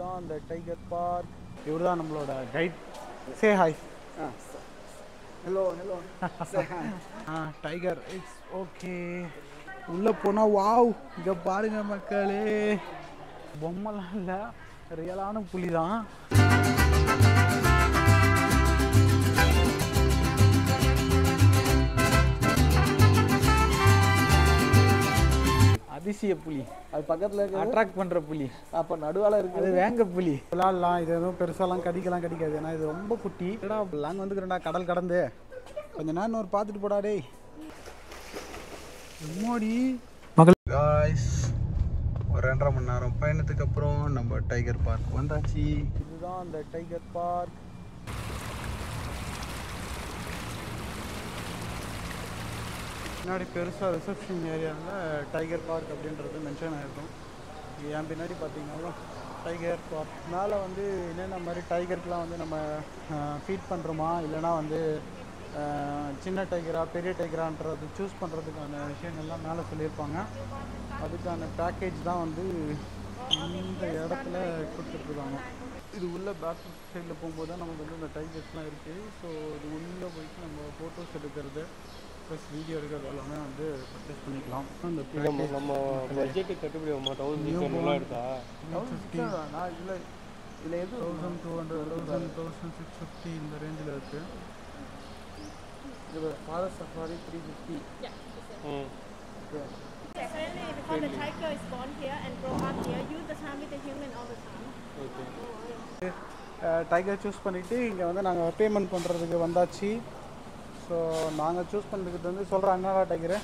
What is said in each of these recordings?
இதுதான் அந்த tiger park இவர் தான் நம்மளோட guide say hi hello hello ah tiger it's okay உள்ளே போனால் வாவ் இங்கே பாருங்க மக்களே பொம்மைலாம் இல்லை ரியலான புலி தான் அதிசய புலி அது பக்கத்தில் இருக்கிறது அட்ராக்ட் பண்ணுற புலி அப்போ நடுவால அது இருக்குது வேங்க புலி விளாட்லாம் இது எதுவும் பெருசாலாம் கடிக்கலாம் கடிக்காது ஏன்னா இது ரொம்ப குட்டி ஏடா லாங் வந்துக்கிறேன்டா கடல் கடந்து கொஞ்ச நேரம் ஒரு பார்த்துட்டு போடா டேய் எம்மாடி மகள் காய்ஸ் ஒரு ரெண்டரை மணி நேரம் பயணத்துக்கு அப்புறம் நம்ம டைகர் பார்க் வந்தாச்சு இதுதான் அந்த டைகர் பார்க் பின்னாடி பெருசாக ரிசப்ஷன் ஏரியாவில் டைகர் பார்க் அப்படின்றது மென்ஷன் ஆகிருக்கும் என் பின்னாடி பார்த்தீங்கன்னா டைகர் பார்க் மேலே வந்து என்னென்ன மாதிரி டைகருக்குலாம் வந்து நம்ம ஃபீட் பண்ணுறோமா இல்லைனா வந்து அஹ், சின்ன டைகரா பெரிய டைகரான்றது சூஸ் பண்ணுறதுக்கான விஷயங்கள்லாம் மேலே சொல்லியிருப்பாங்க அதுக்கான பேக்கேஜ் தான் வந்து இந்த இடத்துல கொடுத்துட்ருக்காங்க இது உள்ள பேக் சைடில் போகும்போது தான் நமக்கு வந்து இந்த டைகர்ஸ்லாம் இருக்குது ஸோ இது உள்ளே போயிட்டு நம்ம ஃபோட்டோஸ் எடுக்கிறது ப்ளஸ் வீடியோ எடுக்கிறது எல்லாமே வந்து பர்ச்சேஸ் பண்ணிக்கலாம் அந்த நம்ம நம்ம பட்ஜெட்டு கட்டுப்படி ஆகுமா தௌசண்ட் சிக்ஸ் ஹண்ட்ரட்லாம் எடுத்தா நான் இதில் இதில் எது thousand two hundred thousand thousand six fifty இந்த ரேஞ்சில் இருக்குது இது forest safari three fifty hmm Apparently, because the tiger is born here and grow up here, use the time with the human all the time. Okay tiger choose பண்ணிவிட்டு இங்கே வந்து நாங்கள் payment பண்ணுறதுக்கு வந்தாச்சு ஸோ நாங்கள் சூஸ் பண்ணுறதுக்கு வந்து சொல்கிறேன் என்னடா டைகரு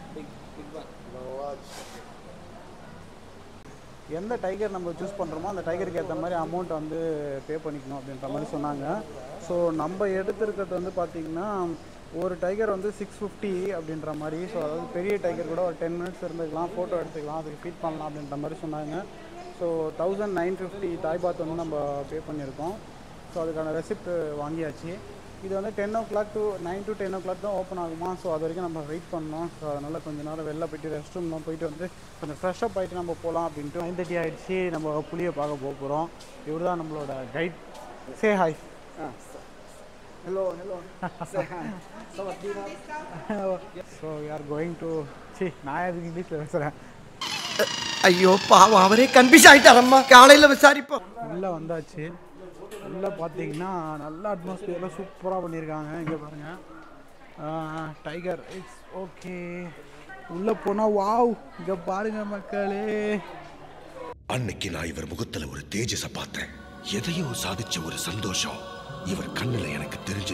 எந்த டைகர் நம்ம சூஸ் பண்ணுறோமோ அந்த டைகருக்கு ஏற்ற மாதிரி அமௌண்ட் வந்து பே பண்ணிக்கணும் அப்படின்ற மாதிரி சொன்னாங்க ஸோ நம்ம எடுத்திருக்கிறது வந்து பார்த்திங்கன்னா ஒரு டைகர் வந்து சிக்ஸ் ஃபிஃப்டி அப்படின்ற மாதிரி ஸோ அதாவது பெரிய டைகர் கூட ஒரு டென் மினிட்ஸ் இருந்துக்கலாம் ஃபோட்டோ எடுத்துக்கலாம் அதுக்கு ஃபீட் பண்ணலாம் அப்படின்ற மாதிரி சொன்னாங்க so thousand nine fifty Thai baht வந்து நம்ம பே பண்ணியிருக்கோம் ஸோ அதுக்கான ரெசிப்ட் வாங்கியாச்சு இது வந்து ten o'clock to nine to ten o'clock தான் ஓப்பன் ஆகுமா ஸோ அது வரைக்கும் நம்ம வெயிட் பண்ணோம் ஸோ அதனால் கொஞ்ச நேரம் வெளில போயிட்டு ரெஸ்ட் ரூம்லாம் போயிட்டு வந்து கொஞ்சம் ஃப்ரெஷ்ஷப் ஆகிட்டு நம்ம போகலாம் அப்படின்ட்டு நைன் தேர்ட்டி ஆகிடுச்சு நம்ம புளியை பார்க்க போக போகிறோம் இவர் தான் நம்மளோட guide say hi hello hello சவத்தி so we are going to see நான் எதுக்கு இங்கிலீஷில் பேசுகிறேன் ஐயோ பாவம் அவரே கன்ஃபியூஸ் ஆயிட்டாரம்மா காலையில விசாரிப்போம் உள்ளே வந்தாச்சு உள்ளே பார்த்தீங்கன்னா நல்ல அட்மாஸ்பியரில் சூப்பராக பண்ணியிருக்காங்க இங்கே பாருங்கள் டைகர் இட்ஸ் ஓகே உள்ளே போனால் வாவ் இங்கே பாருங்க மக்களே அன்னைக்கு நான் இவர் முகத்துல ஒரு தேஜஸ பார்த்தேன் எதையோ சாதிச்ச ஒரு சந்தோஷம் இவர் கண்ணுல எனக்கு தெரிஞ்சு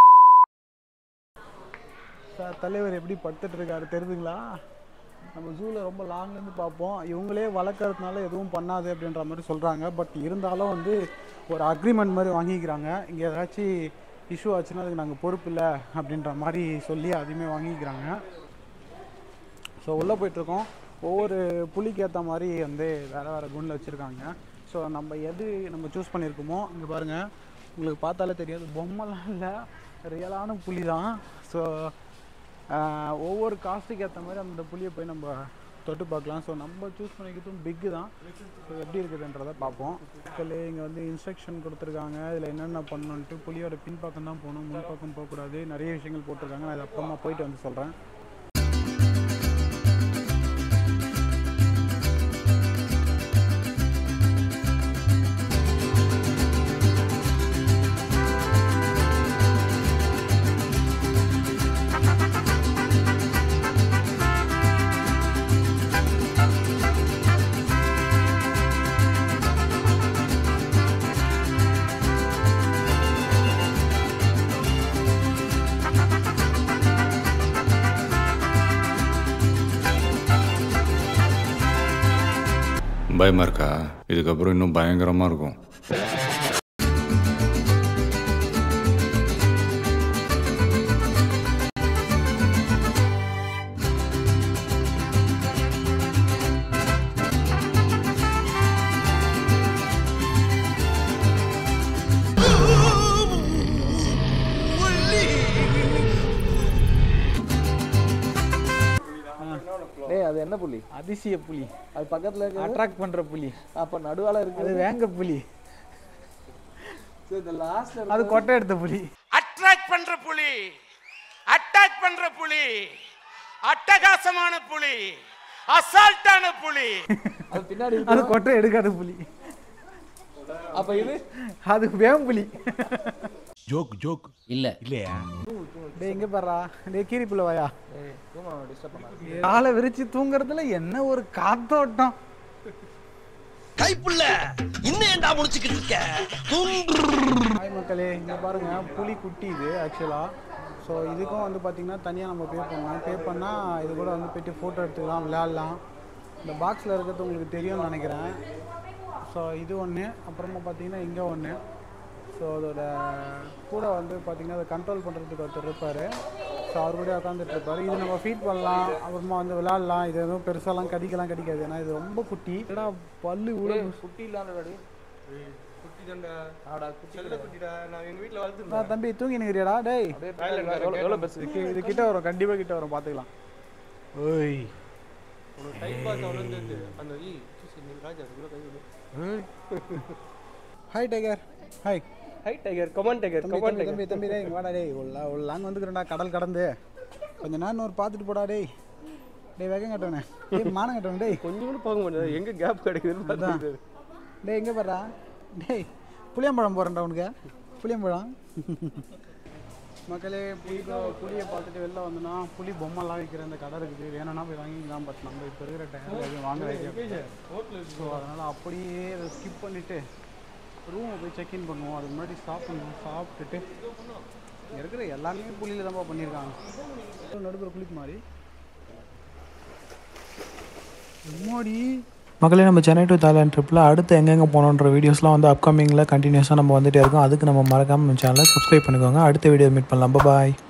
சார் தலைவர் எப்படி படுத்துட்டு இருக்காரு தெரியுதுங்களா நம்ம ஜூவில் ரொம்ப லாங்லேருந்து பார்ப்போம் இவங்களே வளர்க்குறதுனால எதுவும் பண்ணாது அப்படின்ற மாதிரி சொல்கிறாங்க பட் இருந்தாலும் வந்து ஒரு அக்ரிமெண்ட் மாதிரி வாங்கிக்கிறாங்க இங்கே ஏதாச்சும் இஷ்யூ ஆச்சுன்னா அதுக்கு நாங்கள் பொறுப்பு இல்லை அப்படின்ற மாதிரி சொல்லி அதையுமே வாங்கிக்கிறாங்க ஸோ உள்ளே போயிட்டுருக்கோம் ஒவ்வொரு புலிக்கு ஏற்ற மாதிரி வந்து வேறு வேறு குண்டில் வச்சுருக்காங்க ஸோ நம்ம எது நம்ம சூஸ் பண்ணியிருக்கோமோ இங்கே பாருங்கள் உங்களுக்கு பார்த்தாலே தெரியாது பொம்மைலாம் இல்லை ரியலான புலி தான் ஸோ ஒவ்வொரு காஸ்ட்டுக்கு ஏற்ற மாதிரி அந்த புளியை போய் நம்ம தொட்டு பார்க்கலாம் ஸோ நம்ம சூஸ் பண்ணிக்கிறதும் பிக்கு தான் ஸோ எப்படி இருக்குதுன்றதை பார்ப்போம் மக்களே இங்கே வந்து இன்ஸ்ட்ரக்ஷன் கொடுத்துருக்காங்க இதில் என்னென்ன பண்ணணுன்ட்டு புலியோட பின்பக்கம் தான் போகணும் முன்பக்கம் போகக்கூடாது நிறைய விஷயங்கள் போட்டிருக்காங்க நான் அது அப்புறமா போயிட்டு வந்து சொல்கிறேன் பயமா இருக்கா இதுக்கப்புறம் இன்னும் பயங்கரமா இருக்கும் டேய் அது என்ன புலி அதிசய புலி அது பக்கத்துல இருக்கிறது அட்ராக்ட் பண்ற புலி அப்ப நடுவால இருக்கு அது வேங்க புலி சரி, இந்த லாஸ்ட்ல அது கொட்டை எடுத்த புலி அட்ராக்ட் பண்ற புலி அட்டாக் பண்ற புலி அட்டகாசமான புலி அசால்ட்டான புலி அது பின்னாடி அது இருக்கு கொட்டை எடுக்காத புலி அப்ப இது அது வேம்புலி ஜோக் ஜோக் இல்ல இல்லையா டேய் எங்க பாடுறா டேய் கீரி புள்ள வாயா ஏய், தூங்க டிஸ்டர்ப் பண்ணாத காலை விரிச்சு தூங்குறதுல என்ன ஒரு காத்தோட்டம் கைப்புள்ள இன்னும் ஏன்டா முடிச்சுக்கிட்டு இருக்க ஹாய் மக்களே இங்கே பாருங்க புலி குட்டி இது ஆக்சுவலாக ஸோ இதுக்கும் வந்து பார்த்திங்கன்னா தனியாக நம்ம பே பண்ணலாம் பே பண்ணால் இது கூட வந்து போயிட்டு ஃபோட்டோ எடுத்துக்கலாம் விளையாடலாம் இந்த பாக்ஸில் இருக்கிறது உங்களுக்கு தெரியும்னு நினைக்கிறேன் ஸோ இது ஒன்று அப்புறமா பார்த்தீங்கன்னா இங்கே ஒன்று ஸோ அதோட கூட வந்து பார்த்திங்கன்னா அதை கண்ட்ரோல் பண்ணுறதுக்கு ஒருத்தர் இருப்பார் ஸோ அவர் கூட உட்காந்துட்டு இருப்பார் இது நம்ம ஃபீட் பண்ணலாம் அப்புறமா வந்து விளையாடலாம் இது எதுவும் பெருசாலாம் கடிக்கலாம் கடிக்காது ஏன்னா இது ரொம்ப குட்டி ஏடா பல்லு இவ்வளோ குட்டி இல்லாத குட்டி தான்டா ஆடா குட்டி குட்டிடா நான் எங்க வீட்ல வளர்த்து நான் தம்பி தூங்கி நிற்கிறியாடா டேய் எவ்வளவு எவ்வளவு பெருசு இது இது கிட்ட வரும் கண்டிப்பா கிட்ட வரும் பாத்துக்கலாம் ஓய் உனக்கு டைம் பாஸ் அவ்வளோ அந்த ஈ சீ, நீ ராஜா அதுக்குள்ள கை விடு hi tiger hi hi tiger come on tiger தம்பி கமான் தம்பி டைகர் தம்பி தம்பி டேய் இங்க வாடா டேய் உள்ள உள்ளாங்க வந்துக்கிறேன்டா கடல் கடந்து கொஞ்ச நேரம் ஒரு பார்த்துட்டு போடா டேய் டேய் வேகம் கட்டவனே டேய் மானம் கட்டவனே டேய் கொஞ்சம் கூட பார்க்க மாட்டேன் எங்க கேப் கிடைக்குதுன்னு பார்த்துட்டு டேய் எங்க போறா டேய் புளியம்பழம் போறேன்டா உனக்கு புளியம்பழம் மக்களே புலி புளியை பார்த்துட்டு வெளில வந்தோன்னா புலி பொம்மைலாம் விற்கிற இந்த கடை இருக்குது வேணும்னா போய் வாங்கிக்கலாம் பட் நம்ம இப்போ இருக்கிற டைமில் எதுவும் வாங்க ஸோ அதனால் அப்படியே அதை ஸ்கிப் பண்ணிவிட்டு ரூமை போய் செக்இன் பண்ணுவோம் அதுக்கு முன்னாடி சாப்பிடணும் சாப்பிட்டுட்டு இங்க இருக்கிற எல்லாமே புளியில் தான்ப்பா பண்ணியிருக்காங்க நடுப்புற புளிக்கு மாதிரி எம்மாடி மக்களே நம்ம சென்னை டு தாய்லாந்து ட்ரிப்பில் அடுத்து எங்கெங்கே போகணுன்ற வீடியோஸ்லாம் வந்து அப்கமிங்கில் கண்டினியூஸாக நம்ம வந்துட்டே இருக்கோம் அதுக்கு நம்ம மறக்காமல் நம்ம சேனலை சப்ஸ்கிரைப் பண்ணிக்கோங்க அடுத்த வீடியோ மீட் பண்ணலாம் பாய்